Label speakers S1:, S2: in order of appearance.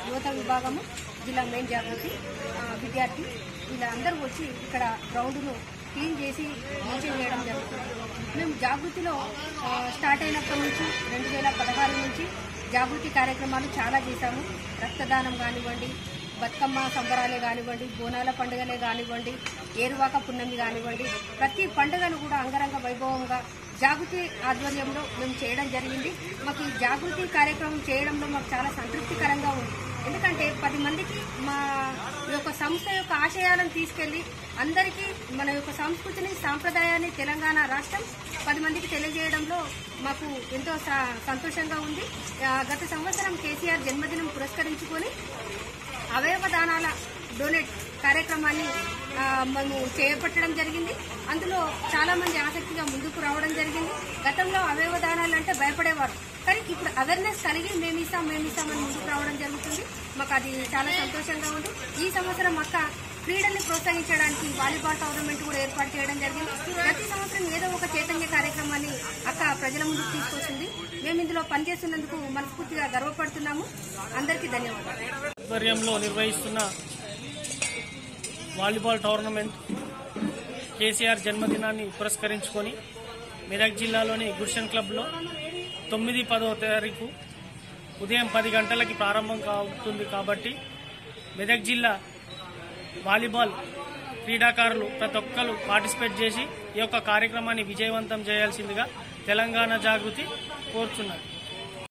S1: యువత విభాగము జిల్లా మెయిన్ జాగృతి ఆ, విద్యార్థి వీళ్ళందరూ వచ్చి ఇక్కడ గ్రౌండ్ను క్లీన్ చేసి మంచిగా చేయడం జరుగుతుంది మేము జాగృతిలో ఆ, స్టార్ట్ అయినప్పటి నుంచి రెండు వేల పదహారు నుంచి జాగృతి కార్యక్రమాలు చాలా చేశాము రక్తదానం కానివ్వండి బతుకమ్మ సంబరాలే కానివ్వండి బోనాల పండుగలే కానివ్వండి ఏరువాక పున్నమి కానివ్వండి ప్రతి పండుగను కూడా అంగరంగ వైభవంగా జాగృతి ఆధ్వర్యంలో మేము చేయడం జరిగింది మాకు ఈ జాగృతి కార్యక్రమం చేయడంలో మాకు చాలా సంతృప్తికరంగా ఉంది ఎందుకంటే పది మందికి మా యొక్క సంస్థ యొక్క ఆశయాలను తీసుకెళ్లి అందరికీ మన యొక్క సంస్కృతిని సాంప్రదాయాన్ని తెలంగాణ రాష్ట్రం పది మందికి తెలియజేయడంలో మాకు ఎంతో స- సంతోషంగా ఉంది ఆ, గత సంవత్సరం కేసీఆర్ జన్మదినం పురస్కరించుకొని అవయవ దానాల డొనేట్ కార్యక్రమాన్ని ఆ, మేము చేపట్టడం జరిగింది అందులో చాలా మంది ఆసక్తిగా ముందుకు రావడం జరిగింది గతంలో అవయవ దానాలు అంటే భయపడేవారు కానీ ఇప్పుడు అవేర్నెస్ కలిగి మేము ఇస్తాం మేము ఇస్తామని ముందుకు రావడం జరుగుతుంది మాకు అది చాలా సంతోషంగా ఉంది ఈ సంవత్సరం అక్క క్రీడల్ని ప్రోత్సహించడానికి వాలీబాల్ టోర్నమెంట్ కూడా ఏర్పాటు చేయడం జరిగింది ప్రతి సంవత్సరం ఏదో ఒక చైతన్య కార్యక్రమాన్ని అక్క ప్రజల ముందుకు తీసుకొస్తుంది మేము ఇందులో పనిచేస్తున్నందుకు మనస్ఫూర్తిగా గర్వపడుతున్నాము అందరికీ ధన్యవాదాలు
S2: ఆధ్వర్యంలో నిర్వహిస్తున్న వాలీబాల్ టోర్నమెంట్ కేసీఆర్ జన్మదినాన్ని పురస్కరించుకొని మెదక్ జిల్లాలోని గుల్షన్ క్లబ్లో తొమ్మిది పదో తారీఖు ఉదయం పది గంటలకి ప్రారంభం అవుతుంది కాబట్టి మెదక్ జిల్లా వాలీబాల్ క్రీడాకారులు ప్రతి ఒక్కరు పార్టిసిపేట్ చేసి ఈ యొక్క కార్యక్రమాన్ని విజయవంతం చేయాల్సిందిగా తెలంగాణ జాగృతి కోరుచున్నారు